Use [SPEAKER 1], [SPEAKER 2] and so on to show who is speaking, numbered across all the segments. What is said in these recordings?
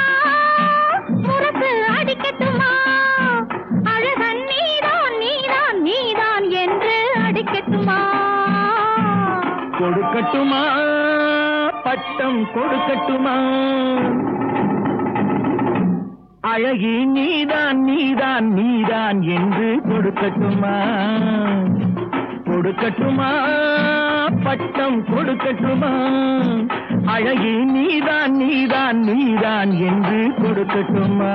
[SPEAKER 1] முரசு அடிக்கட்டுமா அழகன் நீதான் நீதான் நீதான் என்று அடிக்கட்டுமா
[SPEAKER 2] கொடுக்கட்டுமா பட்டம் கொடுக்கட்டுமா அழகி நீதான் நீதான் நீதான் என்று கொடுக்கட்டுமா கொடுக்கட்டுமா பட்டம் கொடுக்கட்டுமா அழகி நீதான் நீதான் நீதான் என்று கொடுக்கட்டுமா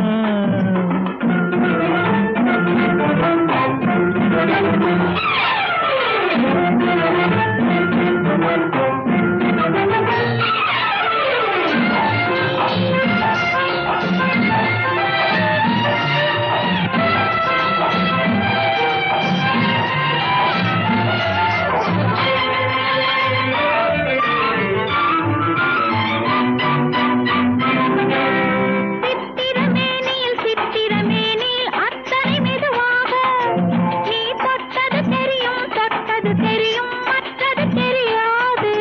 [SPEAKER 1] சித்திரமேனியில் சித்திரமேனியில் அத்தனை மெதுவாக நீ தொட்டது தெரியும் தொட்டது தெரியும் மற்றது தெரியாது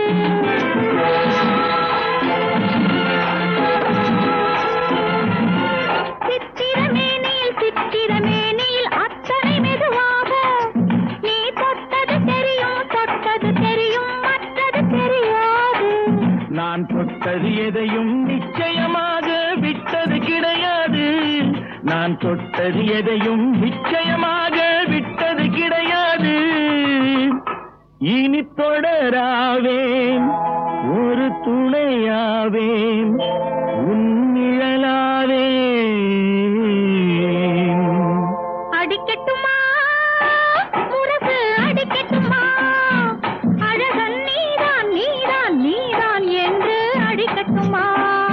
[SPEAKER 1] சித்திரமேனியில் சித்திரமேனியில் அத்தனை மெதுவாக நீ தொட்டது தெரியும் தொட்டது தெரியும் மற்றது தெரியாது
[SPEAKER 2] நான் தொட்டது எதையும் நிச்சயமாக விட்டது கிடையாது நான் தொட்டது எதையும் நிச்சயமாக விட்டது கிடையாது இனி தொடராவேன் ஒரு துணையாவேன் உன் நிழலாவேன்
[SPEAKER 1] அடிக்கட்டுமா முரசு அடிக்கட்டுமா அழகன் நீதான் நீதான் நீதான் என்று அடிக்கட்டுமா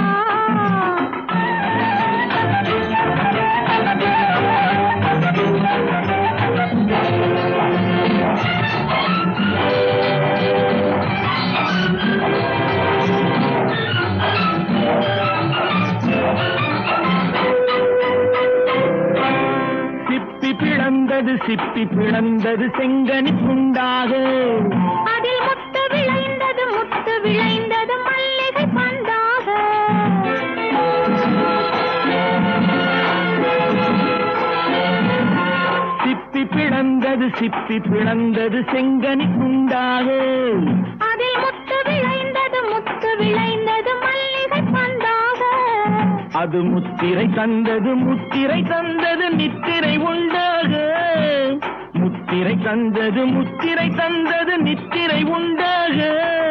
[SPEAKER 2] சிப்பி பிளந்தது சிப்பி பிளந்தது செங்கனி துண்டாக
[SPEAKER 1] அதில் முத்து விளைந்தது முத்து விளைந்தது மல்லிகை பந்தாக
[SPEAKER 2] சிப்பி பிளந்தது சிப்பி பிளந்தது செங்கனி துண்டாக
[SPEAKER 1] அதில் முத்து விளைந்தது முத்து விளைந்தது மல்லிகை பந்தாக
[SPEAKER 2] அது முத்திரை தந்தது முத்திரை தந்தது நித்திரை உண்டாக முத்திரை தந்தது முத்திரை தந்தது நித்திரை உண்டாக